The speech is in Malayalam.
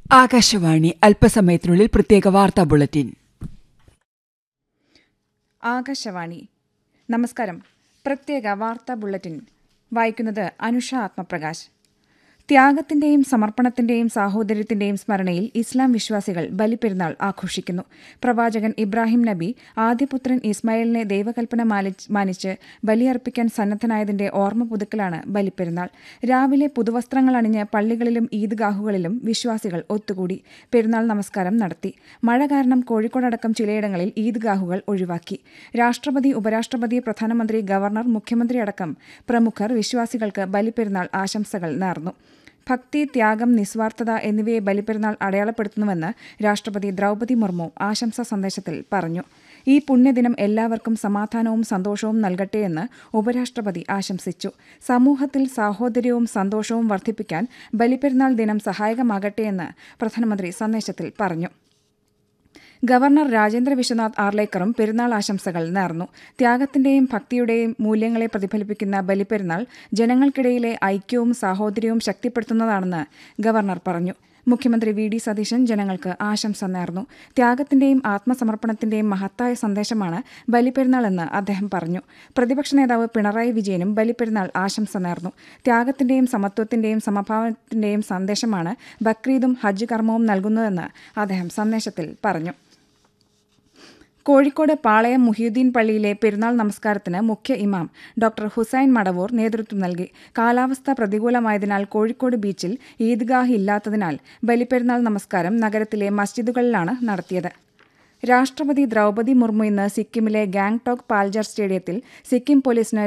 ആകാശവാണി അല്പസമയത്തിനുള്ളിൽ പ്രത്യേക വാർത്താ ബുള്ളറ്റിൻ ആകാശവാണി നമസ്കാരം പ്രത്യേക വാർത്താ ബുള്ളറ്റിൻ വായിക്കുന്നത് അനുഷ ആത്മപ്രകാശ് ത്യാഗത്തിന്റെയും സമർപ്പണത്തിന്റെയും സാഹോദര്യത്തിന്റെയും സ്മരണയിൽ ഇസ്ലാം വിശ്വാസികൾ ബലിപ്പെരുന്നാൾ ആഘോഷിക്കുന്നു പ്രവാചകൻ ഇബ്രാഹിം നബി ആദ്യപുത്രൻ ഇസ്മായിലിനെ ദൈവകൽപ്പന മാലിച്ച് മാനിച്ച് ബലിയർപ്പിക്കാൻ സന്നദ്ധനായതിന്റെ ഓർമ്മ പുതുക്കലാണ് ബലിപ്പെരുന്നാൾ രാവിലെ പുതുവസ്ത്രങ്ങൾ അണിഞ്ഞ് പള്ളികളിലും ഈദ്ഗാഹുകളിലും വിശ്വാസികൾ ഒത്തുകൂടി പെരുന്നാൾ നമസ്കാരം നടത്തി മഴ കാരണം കോഴിക്കോടടക്കം ചിലയിടങ്ങളിൽ ഈദ്ഗാഹുകൾ ഒഴിവാക്കി രാഷ്ട്രപതി ഉപരാഷ്ട്രപതി പ്രധാനമന്ത്രി ഗവർണർ മുഖ്യമന്ത്രി അടക്കം പ്രമുഖർ വിശ്വാസികൾക്ക് ബലിപ്പെരുന്നാൾ ആശംസകൾ നേർന്നു ഭക്തി ത്യാഗം നിസ്വാർത്ഥത എന്നിവയെ ബലിപ്പെരുന്നാൾ അടയാളപ്പെടുത്തുന്നുവെന്ന് രാഷ്ട്രപതി ദ്രൗപദി മുർമു ആശംസാ സന്ദേശത്തിൽ പറഞ്ഞു ഈ പുണ്യദിനം എല്ലാവർക്കും സമാധാനവും സന്തോഷവും നൽകട്ടെയെന്ന് ഉപരാഷ്ട്രപതി ആശംസിച്ചു സമൂഹത്തിൽ സാഹോദര്യവും സന്തോഷവും വർദ്ധിപ്പിക്കാൻ ബലിപ്പെരുന്നാൾ ദിനം സഹായകമാകട്ടെയെന്ന് പ്രധാനമന്ത്രി സന്ദേശത്തിൽ പറഞ്ഞു ഗവർണർ രാജേന്ദ്ര വിശ്വനാഥ് ആർലേക്കറും പെരുന്നാൾ ആശംസകൾ നേർന്നു ത്യാഗത്തിന്റെയും ഭക്തിയുടെയും മൂല്യങ്ങളെ പ്രതിഫലിപ്പിക്കുന്ന ബലിപ്പെരുന്നാൾ ജനങ്ങൾക്കിടയിലെ ഐക്യവും സാഹോദര്യവും ശക്തിപ്പെടുത്തുന്നതാണെന്ന് ഗവർണർ പറഞ്ഞു മുഖ്യമന്ത്രി വി ഡി സതീശൻ ജനങ്ങൾക്ക് ആശംസ നേർന്നു ത്യാഗത്തിന്റെയും ആത്മസമർപ്പണത്തിന്റെയും മഹത്തായ സന്ദേശമാണ് ബലിപ്പെരുന്നാളെന്ന് അദ്ദേഹം പറഞ്ഞു പ്രതിപക്ഷ നേതാവ് പിണറായി വിജയനും ബലിപ്പെരുന്നാൾ ആശംസ നേർന്നു ത്യാഗത്തിന്റെയും സമത്വത്തിന്റെയും സമഭാവത്തിന്റെയും സന്ദേശമാണ് ബക്രീദും ഹജ്ജ് കർമ്മവും നൽകുന്നതെന്ന് അദ്ദേഹം സന്ദേശത്തിൽ പറഞ്ഞു കോഴിക്കോട് പാളയം മുഹിയുദ്ദീൻ പള്ളിയിലെ പെരുന്നാൾ നമസ്കാരത്തിന് മുഖ്യ ഇമാം ഡോക്ടർ ഹുസൈൻ മടവൂർ നേതൃത്വം നൽകി കാലാവസ്ഥ പ്രതികൂലമായതിനാൽ കോഴിക്കോട് ബീച്ചിൽ ഈദ്ഗാഹ് ഇല്ലാത്തതിനാൽ ബലിപ്പെരുന്നാൾ നമസ്കാരം നഗരത്തിലെ മസ്ജിദുകളിലാണ് നടത്തിയത് രാഷ്ട്രപതി ദ്രൗപദി മുർമു ഇന്ന് സിക്കിമിലെ ഗാങ്ടോക്ക് പാൽജർ സ്റ്റേഡിയത്തിൽ സിക്കിം പോലീസിന്